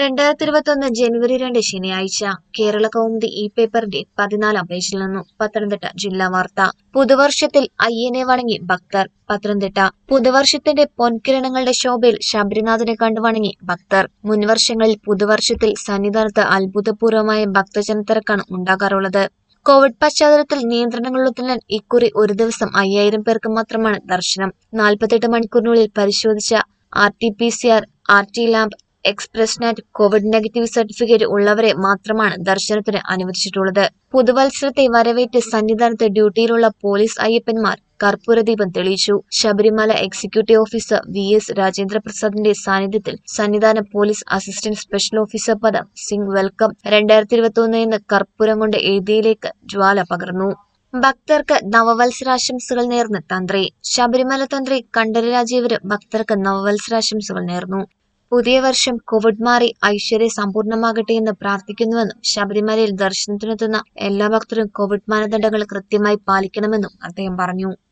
രണ്ടായിരത്തി ഇരുപത്തൊന്ന് ജനുവരി രണ്ട് ശനിയാഴ്ച കേരള കൗമുദി ഇ പേപ്പറിന്റെ പതിനാലാം പേജിൽ നിന്നും പത്തനംതിട്ട ജില്ലാ വാർത്ത പുതുവർഷത്തിൽ അയ്യനെ വണങ്ങി ഭക്തർ പത്തനംതിട്ട പുതുവർഷത്തിന്റെ പൊൻകിരണങ്ങളുടെ ശോഭയിൽ ശബരിനാഥനെ കണ്ടു വണങ്ങി ഭക്തർ മുൻവർഷങ്ങളിൽ പുതുവർഷത്തിൽ സന്നിധാനത്ത് അത്ഭുതപൂർവമായ ഭക്തജനത്തിരക്കാണ് ഉണ്ടാകാറുള്ളത് കോവിഡ് പശ്ചാത്തലത്തിൽ നിയന്ത്രണങ്ങളുള്ളതിനാൽ ഇക്കുറി ഒരു ദിവസം അയ്യായിരം പേർക്ക് മാത്രമാണ് ദർശനം നാൽപ്പത്തെട്ട് മണിക്കൂറിനുള്ളിൽ പരിശോധിച്ച R T P C R R T lab express NAT covid negative certificate ഉള്ളവരെ മാത്രമാണ് ദർശനത്തിന് അനുവദിച്ചിട്ടുള്ളത് പുതുവത്സരത്തെ വരവേറ്റ് സന്നിധാനത്ത് ഡ്യൂട്ടിയിലുള്ള പോലീസ് അയ്യപ്പന്മാർ കർപ്പൂരദീപം തെളിയിച്ചു Sabarimala executive officer V S രാജേന്ദ്രപ്രസാദിന്റെ സാന്നിധ്യത്തിൽ സന്നിധാന police assistant special officer Padam Singh welcome രണ്ടായിരത്തി ഇരുപത്തി എന്ന് കർപ്പൂരം കൊണ്ട് എഴുതിയിലേക്ക് ജ്വാല പകർന്നു ഭക്തർക്ക് നവവത്സരാശംസകൾ നേർന്ന് തന്ത്രി ശബരിമല തന്ത്രി കണ്ഠര രാജീവര് ഭക്തർക്ക് നവവത്സരാശംസകൾ നേർന്നു പുതിയ വർഷം കോവിഡ് മാറി ഐശ്വര്യ സമ്പൂർണ്ണമാകട്ടെ എന്ന് പ്രാർത്ഥിക്കുന്നുവെന്നും ശബരിമലയിൽ ദർശനത്തിനെത്തുന്ന എല്ലാ ഭക്തരും കോവിഡ് മാനദണ്ഡങ്ങൾ കൃത്യമായി പാലിക്കണമെന്നും അദ്ദേഹം പറഞ്ഞു